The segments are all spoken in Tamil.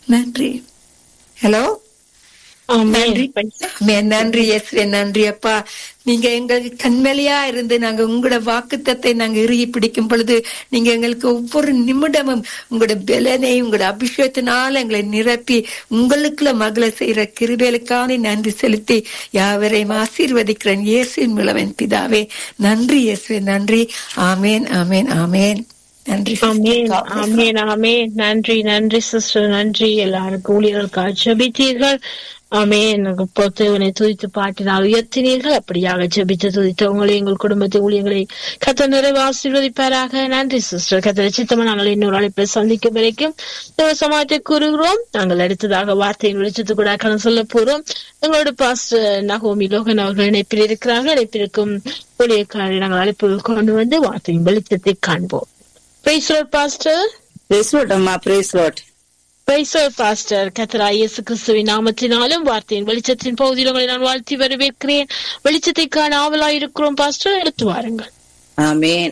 நன்றி ஹலோ நன்றி ஆமென். நன்றி இயேசுவே நன்றி அப்பா நீங்க எங்களுக்கு கண்மலையா இருந்து நாங்க உங்களோட வாக்குத்தத்தை நாங்க இறுகி பிடிக்கும் பொழுது நீங்க எங்களுக்கு ஒவ்வொரு நிமிடமும் உங்களோட பலனை உங்களோட அபிஷேகத்தினால எங்களை நிரப்பி உங்களுக்குள்ள மகள செய்யற கிருபேலுக்கான நன்றி செலுத்தி யாவரையும் ஆசீர்வதிக்கிறேன் இயேசுவின் மூலவன் பிதாவே நன்றி இயேசுவே நன்றி ஆமேன் ஆமேன் ஆமேன் நன்றி ஆமென் God bless you. ஆமென் ஆமென் நன்றி நன்றி சிஸ்டர் நன்றி எல்லாருக்கும் ஊழியர்களுக்காக ஜெபித்தீர்கள் ஆமென் பொறுத்தவனை துதித்து பாட்டினால் உயர்த்தினீர்கள் அப்படியாக ஜெபித்து துதித்த உங்களை எங்கள் குடும்பத்தை ஊழியங்களை கத்த நிறைவு ஆசீர்வதிப்பாராக நன்றி சிஸ்டர் கத்த சித்தமா நாங்கள் இன்னொரு அழைப்பை சந்திக்கும் வரைக்கும் தேவ சமாஜத்தை கூறுகிறோம் நாங்கள் அடுத்ததாக வார்த்தையின் வெளிச்சத்து கூட கணக்கு சொல்ல போறோம் எங்களோட பாஸ்டர் நகோமி லோகன் அவர்கள் இணைப்பில் இருக்கிறார்கள் இணைப்பிற்கும் ஊழியக்காரரை நாங்கள் அழைப்பு கொண்டு வந்து வார்த்தையின் வெளிச்சத்தை காண்போம் Praise Lord, Pastor. Praise Lord அம்மா praise Lord Praise Lord, Pastor. கத்தரா இயேசு கிறிஸ்துவின் நாமத்தினாலும் வார்த்தையின் வெளிச்சத்தின் பகுதியில் உங்களை நான் வாழ்த்தி வரவேற்கிறேன் வெளிச்சத்தை காண ஆவலாய் இருக்கிறோம் பாஸ்டர் எடுத்து வாருங்கள் ஆமேன்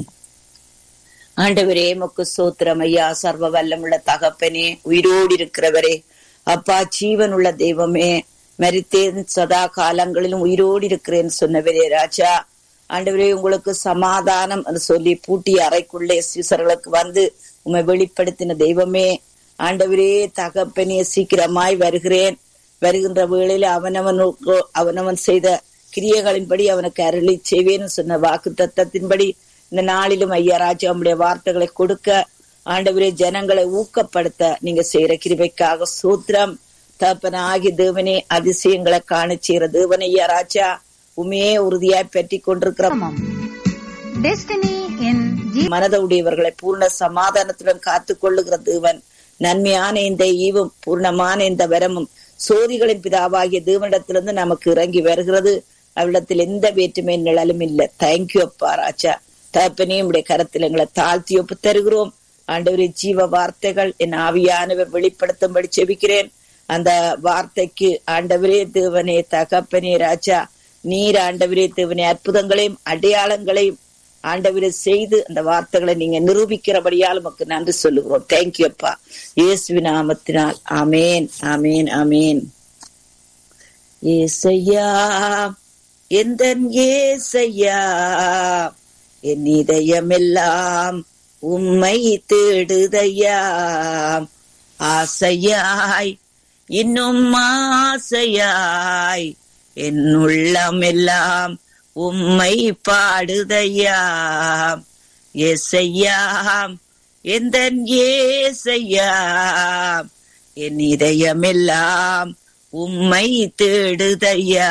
ஆண்டவரே முக்கு சோத்திரம் ஐயா சர்வ வல்லமுள்ள தகப்பனே உயிரோடு இருக்கிறவரே அப்பா ஜீவனுள்ள தெய்வமே மரித்தேன் சதா காலங்களிலும் உயிரோடு இருக்கிறேன் சொன்னவரே ராஜா ஆண்டவரே உங்களுக்கு சமாதானம் என்று சொல்லி பூட்டிய அறைக்குள்ளே சீசர்களுக்கு வந்து உம்மை வெளிப்படுத்தின தெய்வமே ஆண்டவரே தகப்பனே சீக்கிரமாய் வருகிறேன் வருகின்ற வேளையில அவனவனுக்கு அவனவன் செய்த கிரியைகளின்படி அவனுக்கு அருளி செய்வேன்னு சொன்ன வாக்கு தத்தத்தின்படி இந்த நாளிலும் ஐயா ராஜா உம்முடைய வார்த்தைகளை கொடுக்க ஆண்டவரே ஜனங்களை ஊக்கப்படுத்த நீங்க செய்யற கிருபைக்காக சூத்திரம் தப்பன ஆகி தேவனே அதிசயங்களை காண செய்யற தேவன் ஐயா ராஜா உமையே உறுதியாய் பற்றி கொண்டிருக்கிற Destiny in Jesus. மனதுடையவர்களை பூர்ண சமாதானத்துடன் காத்து கொள்ளுகிற தேவன் நன்மையான இந்த ஈவும் பூர்ணமான இந்த வரமும் சோதிகளின் பிதாவாகிய தேவனிடத்திலிருந்து நமக்கு இறங்கி வருகிறது அவரிடத்தில் எந்த வேற்றுமை நிழலும் இல்லை தேங்க்யூ அப்பா ராஜா தகப்பனே உடைய கரத்தில் எங்களை தாழ்த்தி ஒப்பு தருகிறோம் ஆண்டவரே ஜீவ வார்த்தைகள் என் ஆவியானவர் வெளிப்படுத்தும்படி செபிக்கிறேன் அந்த வார்த்தைக்கு ஆண்டவரே தேவனே தகப்பனே ராஜா நீர் ஆண்டவரே தேவனே அற்புதங்களையும் அடையாளங்களையும் ஆண்டவரை செய்து அந்த வார்த்தைகளை நீங்க நிரூபிக்கிறபடியால் உமக்கு நன்றி சொல்லுகிறோம் தேங்க்யூ அப்பா இயேசுவி நாமத்தினால் ஆமேன் ஆமேன் ஆமேன் ஏசையா எந்த ஏசையா என் இதயமெல்லாம் உம்மை தேடுதையா ஆசையாய் இன்னும் ஆசையாய் என் உள்ளமெல்லாம் உம்மை பாடுதையா ஏசையா எந்த ஏசையா என் இதயமெல்லாம் உம்மை தேடுதையா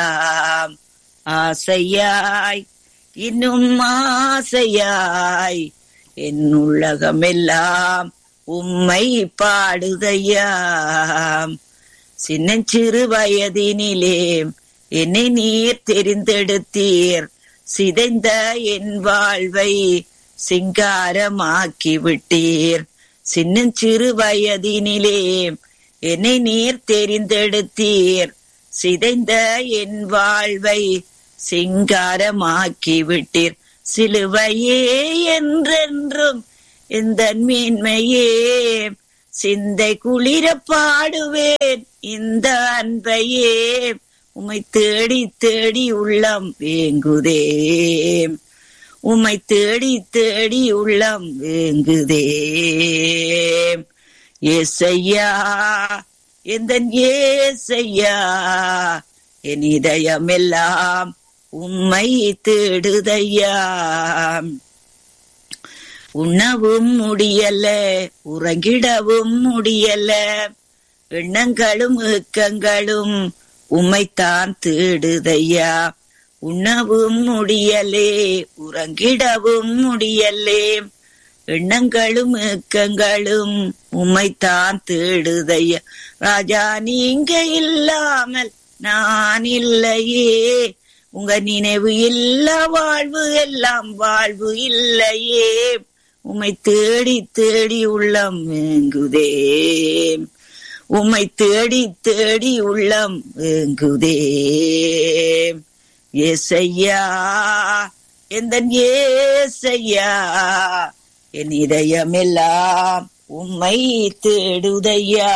ஆசையாய் இன்னும் ஆசையாய் என் உலகமெல்லாம் உம்மை பாடுதையா சின்னஞ்சிறு வயதினிலே என்னை நீர் தெரிந்தெடுத்தீர் சிதைந்த என் வாழ்வை சிங்காரமாக்கி விட்டீர் சின்னஞ்சிறு வயதினிலே என்னை நீர் தெரிந்தெடுத்தீர் சிதைந்த என் வாழ்வை சிங்காரமாக்கி விட்டீர் சிலுவையே என்றென்றும் எந்த மேன்மையே சிந்தை குளிர பாடுவேன் இந்த அன்பையே உம்மை தேடி தேடி உள்ளம் வேங்குதே உம்மை தேடி தேடி உள்ளம் வேங்குதே ஏசையா எந்த ஏசையா என் இதயமெல்லாம் உம்மை தேடுதையா உண்ணவும் முடியல உறங்கிடவும் முடியல எண்ணங்களும் ஏக்கங்களும் உம்மைத்தான் தேடுதையா உண்ணவும் முடியலே உறங்கிடவும் முடியலே எண்ணங்களும் ஏக்கங்களும் உம்மைத்தான் தேடுதையா ராஜா நீங்க இல்லாமல் நான் இல்லையே உங்க நினைவு இல்ல வாழ்வு எல்லாம் வாழ்வு இல்லையே உம்மை தேடி தேடி உள்ளம் வேங்குதே உம்மை தேடி தேடி உள்ளம் வேங்குதே ஏசையா எந்த ஏசையா என் இதயமெல்லாம் உம்மை தேடுதையா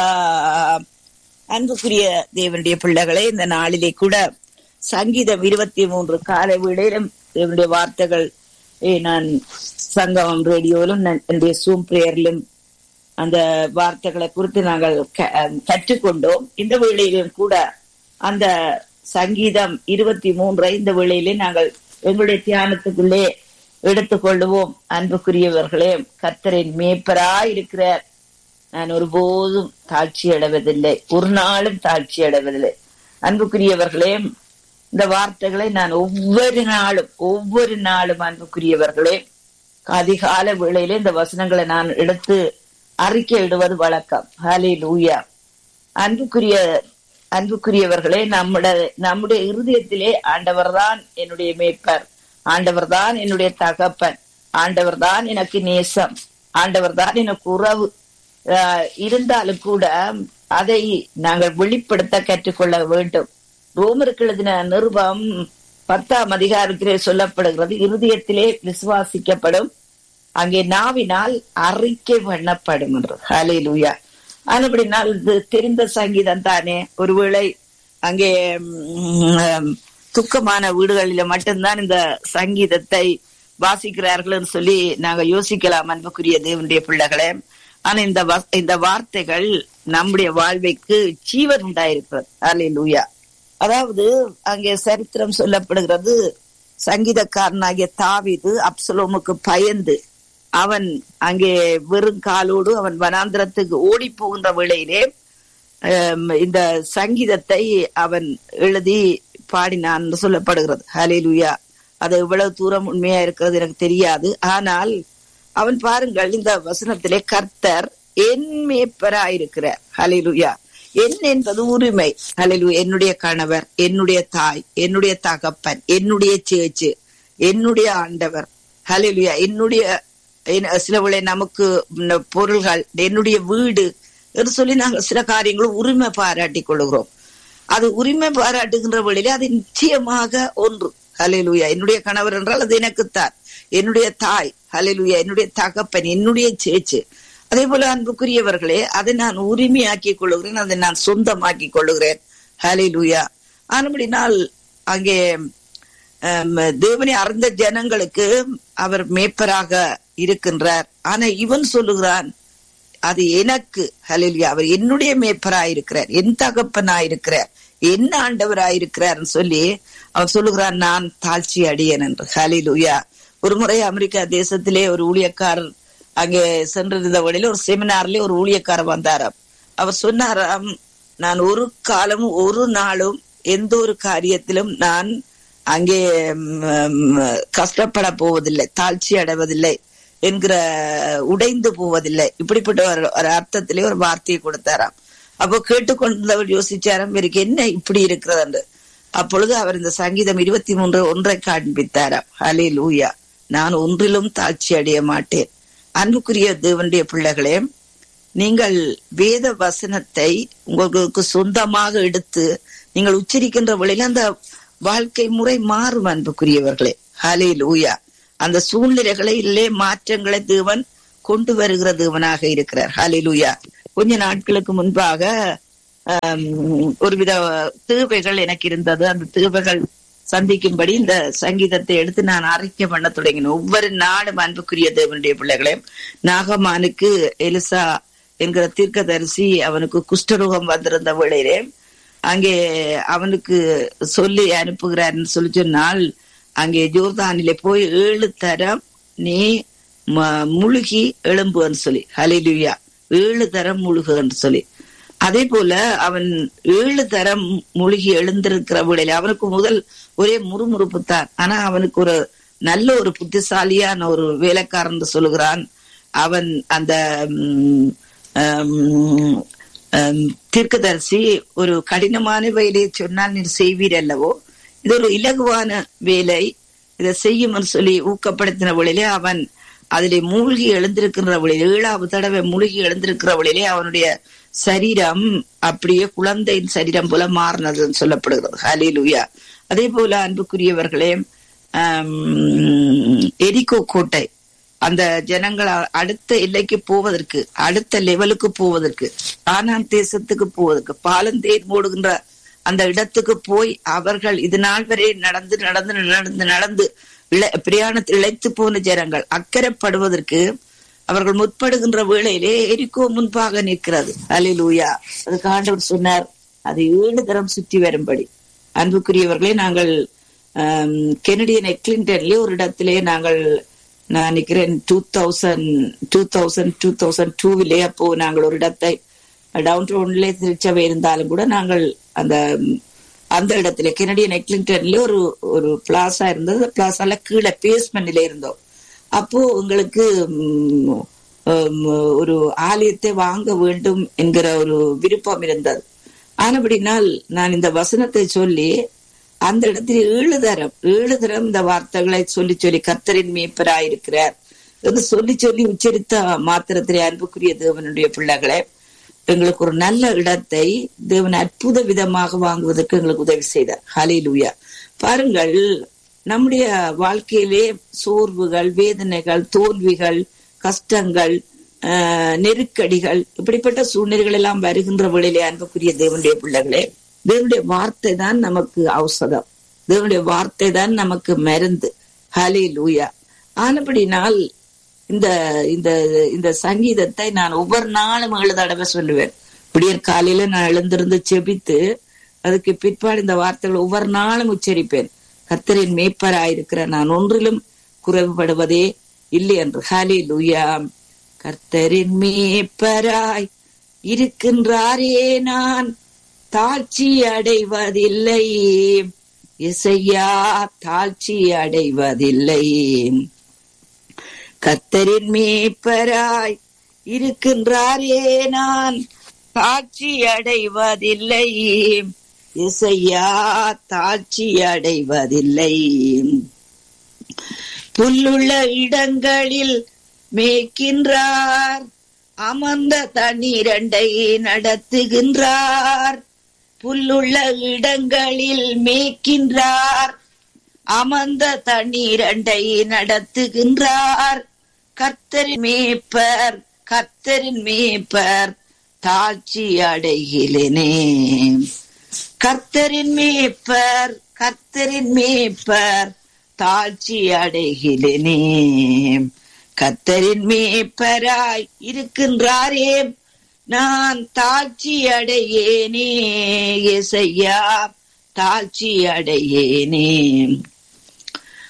அன்புக்குரிய தேவனுடைய பிள்ளைகளே இந்த நாளிலே கூட சங்கீதம் இருபத்தி மூன்று காலை வேளையிலும் தேவனுடைய வார்த்தைகள் ஏ, நான் சங்கமம் ரேடியோவிலும் நான் என்னுடைய சூம் பிரேயரிலும் அந்த வார்த்தைகளை குறித்து நாங்கள் க- கற்றுக்கொண்டோம் இந்த வேளையிலும் கூட அந்த சங்கீதம் இருபத்தி மூன்றை இந்த வேளையிலே நாங்கள் எங்களுடைய தியானத்துக்குள்ளே எடுத்துக்கொள்ளுவோம் அன்புக்குரியவர்களே கர்த்தரின் மேய்ப்பராய் இருக்கிறார் நான் ஒருபோதும் தாழ்ச்சி அடைவதில்லை ஒரு நாளும் தாழ்ச்சி அடைவதில்லை அன்புக்குரியவர்களே இந்த வார்த்தைகளை நான் ஒவ்வொரு நாளும் ஒவ்வொரு நாளும் அன்புக்குரியவர்களே அதிகால வேளையிலே இந்த வசனங்களை நான் எடுத்து அறிக்கையிடுவது வழக்கம் ஹலே லூயா அன்புக்குரிய அன்புக்குரியவர்களே நம்முடைய நம்முடைய இருதயத்திலே ஆண்டவர்தான் என்னுடைய மேய்ப்பர் ஆண்டவர்தான் என்னுடைய தகப்பன் ஆண்டவர்தான் எனக்கு நேசம் ஆண்டவர்தான் எனக்கு உறவு ஆஹ் இருந்தாலும் கூட அதை நாங்கள் வெளிப்படுத்த கற்றுக்கொள்ள வேண்டும் ரோமருக்கு எழுதின நிருபம் பத்தாம் அதிகாரத்திலே சொல்லப்படுகிறது இருதயத்திலே விசுவாசிக்கப்படும் அங்கே நாவினால் அறிக்கை பண்ணப்படும் என்று ஹலே லூயா ஆனபடினால் இது தெரிந்த சங்கீதம் தானே ஒருவேளை அங்கே ம், துக்கமான வீடுகளில மட்டும்தான் இந்த சங்கீதத்தை வாசிக்கிறார்கள் சொல்லி நாங்க யோசிக்கலாம் அன்புக்குரிய தேவனுடைய பிள்ளைகளே ஆனா இந்த வ- இந்த வார்த்தைகள் நம்முடைய வாழ்வைக்கு ஜீவன் உண்டாயிருக்கிறது ஹலே லூயா அதாவது அங்கே சரித்திரம் சொல்லப்படுகிறது சங்கீதக்காரனாகிய தாவீது அப்சலோமுக்கு பயந்து அவன் அங்கே வெறும் காலோடு அவன் வனாந்திரத்துக்கு ஓடி போகின்ற வேளையிலே ஆம், இந்த சங்கீதத்தை அவன் எழுதி பாடினான் என்று சொல்லப்படுகிறது ஹalleluya அது எவ்வளவு தூரம் உண்மையா இருக்கிறது எனக்கு தெரியாது ஆனால் அவன் பாருங்கள் இந்த வசனத்திலே கர்த்தர் என் மேய்ப்பராயிருக்கிறார் ஹalleluya என் என்பது உரிமை ஹalleluya என்னுடைய கணவர் என்னுடைய தாய் என்னுடைய தகப்பன் என்னுடைய சேச்சு என்னுடைய ஆண்டவர் ஹalleluya என்னுடைய என்ன- சில வேளை நமக்கு ம், பொருள்கள் என்னுடைய வீடு என்று சொல்லி நாங்கள் சில காரியங்களும் உரிமை பாராட்டிக் கொள்கிறோம் அது உரிமை பாராட்டுகின்ற வழியில அது நிச்சயமாக ஒன்று ஹalleluya என்னுடைய கணவர் என்றால் அது எனக்குத்தான் என்னுடைய தாய் ஹalleluya என்னுடைய தகப்பன் என்னுடைய சேச்சு அதே போல அன்புக்குரியவர்களே அதை நான் உரிமையாக்கிக் கொள்ளுகிறேன் அதை நான் சொந்தமாக்கி கொள்ளுகிறேன் ஹalleluya ஆனபடினால் அங்கே ஆம், தேவனை அறிந்த ஜனங்களுக்கு அவர் மேய்ப்பராக இருக்கின்றார் ஆனா இவன் சொல்லுகிறான் அது எனக்கு ஹalleluya அவர் என்னுடைய மேய்ப்பராயிருக்கிறார் என் தகப்பனாயிருக்கிறார் என்ன ஆண்டவராயிருக்கிறார் சொல்லி அவர் சொல்லுகிறான் நான் தாழ்ச்சி அடியேன் என்று ஹalleluya ஒரு முறை அமெரிக்கா தேசத்திலே ஒரு ஊழியக்காரர் அங்கே சென்றிருந்த வழியில ஒரு செமினார்ல ஒரு ஊழியக்காரர் வந்தாராம் அவர் சொன்னாராம் நான் ஒரு காலமும் ஒரு நாளும் எந்த ஒரு காரியத்திலும் நான் அங்கே ம், ம், கஷ்டப்பட போவதில்லை தாழ்ச்சி அடைவதில்லை என்கிற உடைந்து போவதில்லை இப்படிப்பட்ட ஒரு ஒரு அர்த்தத்திலே ஒரு வார்த்தையை கொடுத்தாராம் அப்போ கேட்டுக்கொண்டவர் யோசிச்சாராம் இவருக்கு என்ன இப்படி இருக்கிறது என்று அப்பொழுது அவர் இந்த சங்கீதம் இருபத்தி மூன்று ஒன்றை காண்பித்தாராம் ஹலே லூயா நான் ஒன்றிலும் தாழ்ச்சி அடைய மாட்டேன் அன்புக்குரிய தேவனுடைய பிள்ளைகளே நீங்கள் வேத வசனத்தை உங்களுக்கு சொந்தமாக எடுத்து நீங்கள் உச்சரிக்கின்ற வழியில அந்த வாழ்க்கை முறை மாறும் அன்புக்குரியவர்களே ஹலே லூயா அந்த சூழ்நிலைகளிலே மாற்றங்களை தேவன் கொண்டு வருகிற தேவனாக இருக்கிறார் ஹலே லூயா கொஞ்ச நாட்களுக்கு முன்பாக ஆம், ஒருவித தேவைகள் எனக்கு இருந்தது அந்த தேவைகள் சந்திக்கும்படி இந்த சங்கீதத்தை எடுத்து நான் அறிக்கை பண்ண தொடங்கினேன் ஒவ்வொரு நாடும் அன்புக்குரிய தேவனுடைய பிள்ளைகளே நாகமானுக்கு எலிசா என்கிற தீர்க்கதரிசி அவனுக்கு குஷ்டரோகம் வந்திருந்த வேளையிலே அங்கே அவனுக்கு சொல்லி அனுப்புகிறார்னு சொல்லி சொன்னால் அங்கே ஜோர்தானிலே போய் ஏழு தரம் நீ ம- முழுகி எழும்புன்னு சொல்லி ஹலிலுயா ஏழு தரம் முழுகுன்னு சொல்லி அதே போல அவன் ஏழு தரம் மூழ்கி எழுந்திருக்கிற வேளையில அவனுக்கு முதல் ஒரே முறுமுறுப்பு தான் ஆனா அவனுக்கு ஒரு நல்ல ஒரு புத்திசாலியான ஒரு வேலைக்காரன் சொல்லுகிறான் அவன் அந்த ம், ஆம், ஆம், தீர்க்கதரிசி ஒரு கடினமான வேலையை சொன்னால் நீர் செய்வீர் அல்லவோ இது ஒரு இலகுவான வேலை இதை செய்யும்னு சொல்லி ஊக்கப்படுத்தின வழியிலே அவன் அதிலே மூழ்கி எழுந்திருக்கின்ற வழியிலே ஏழாவது தடவை மூழ்கி எழுந்திருக்கிற வழியிலே அவனுடைய சரீரம் அப்படியே குழந்தையின் சரீரம் போல மாறினதுன்னு சொல்லப்படுகிறது ஹலிலுயா அதே போல அன்புக்குரியவர்களே ஆம், எரிகோ கோட்டை அந்த ஜனங்கள் அ- அடுத்த எல்லைக்கு போவதற்கு அடுத்த லெவலுக்கு போவதற்கு ஆனான் தேசத்துக்கு போவதற்கு பாலந்தேர் மூடுகின்ற அந்த இடத்துக்கு போய் அவர்கள் இது நாள் வரை நடந்து நடந்து நடந்து நடந்து இழ- பிரயாணத்தில் இழைத்து போன ஜனங்கள் அக்கறைப்படுவதற்கு அவர்கள் முற்படுகின்ற வேளையிலே எரிக்கோ முன்பாக நிற்கிறது அலிலூயா அதுக்கு ஆண்டவர் சொன்னார் அது ஏழு தரம் சுற்றி வரும்படி அன்புக்குரியவர்களே நாங்கள் ஆம், கெனடியன் எக்லிண்டன்லயே ஒரு இடத்திலே நாங்கள் நான் நினைக்கிறேன் two thousand two thousand two thousand டூவிலே அப்போ நாங்கள் ஒரு இடத்தை டவுன் டவுன்ல திருச்சபை இருந்தாலும் கூட நாங்கள் அந்த ம், அந்த இடத்துல கெனடியன் எக்லிங்டன்ல ஒரு ஒரு பிளாசா இருந்தது பிளாசால கீழே பேஸ்மெண்ட்ல இருந்தோம் அப்போ உங்களுக்கு ம், ம், ஒரு ஆலயத்தை வாங்க வேண்டும் என்கிற ஒரு விருப்பம் இருந்தது ஆனபடினால் நான் இந்த வசனத்தை சொல்லி அந்த இடத்தில் ஏழு தரம் ஏழு தரம் இந்த வார்த்தைகளை சொல்லி சொல்லி கர்த்தரின் மேய்ப்பராயிருக்கிறார் என்று சொல்லி சொல்லி உச்சரித்த மாத்திரத்திலே அன்புக்குரிய தேவனுடைய பிள்ளைகளே எங்களுக்கு ஒரு நல்ல இடத்தை தேவன் அற்புத விதமாக வாங்குவதற்கு எங்களுக்கு உதவி செய்தார் ஹalleluya பாருங்கள் நம்முடைய வாழ்க்கையிலே சோர்வுகள் வேதனைகள் தோல்விகள் கஷ்டங்கள் ஆஹ், நெருக்கடிகள் இப்படிப்பட்ட சூழ்நிலைகள் எல்லாம் வருகின்ற வேளையிலே அன்புக்குரிய தேவனுடைய பிள்ளைகளே தேவனுடைய வார்த்தை தான் நமக்கு ஔஷதம் தேவனுடைய வார்த்தை தான் நமக்கு மருந்து ஹலே லூயா ஆனபடினால் இந்த இந்த இந்த சங்கீதத்தை நான் ஒவ்வொரு நாளும் ஏழு தடவை சொல்லுவேன் விடியற் காலையில நான் எழுந்திருந்து செபித்து அதுக்கு பிற்பாடு இந்த வார்த்தைகள் ஒவ்வொரு நாளும் உச்சரிப்பேன் கர்த்தரின் மேய்ப்பராயிருக்கிற நான் ஒன்றிலும் குறைவுபடுவதே இல்லை என்று ஹாலே லூயா கர்த்தரின் மேய்ப்பராய் இருக்கின்றாரே நான் தாழ்ச்சி அடைவதில்லை இசையா தாழ்ச்சி அடைவதில்லை கத்தரின் மேய்ப்பராய் இருக்கின்றாரே நான் தாட்சி அடைவதில்லை இசையா தாட்சி அடைவதில்லை புல்லுள்ள இடங்களில் மேய்க்கின்றார் அமர்ந்த தண்ணீரண்டை நடத்துகின்றார் புல்லுள்ள இடங்களில் மேய்க்கின்றார் அமர்ந்த தண்ணீரண்டை நடத்துகின்றார் கர்த்தரின் மேய்ப்பர் கர்த்தரின் மேய்ப்பர் தாழ்ச்சி அடைகிலேனே கர்த்தரின் மேய்ப்பர் கர்த்தரின் மேய்ப்பர் தாழ்ச்சி அடைகிலேனே கர்த்தரின் மேய்ப்பராய் இருக்கின்றாரே நான் தாழ்ச்சி அடையேனே இசையா தாழ்ச்சி அடையேனே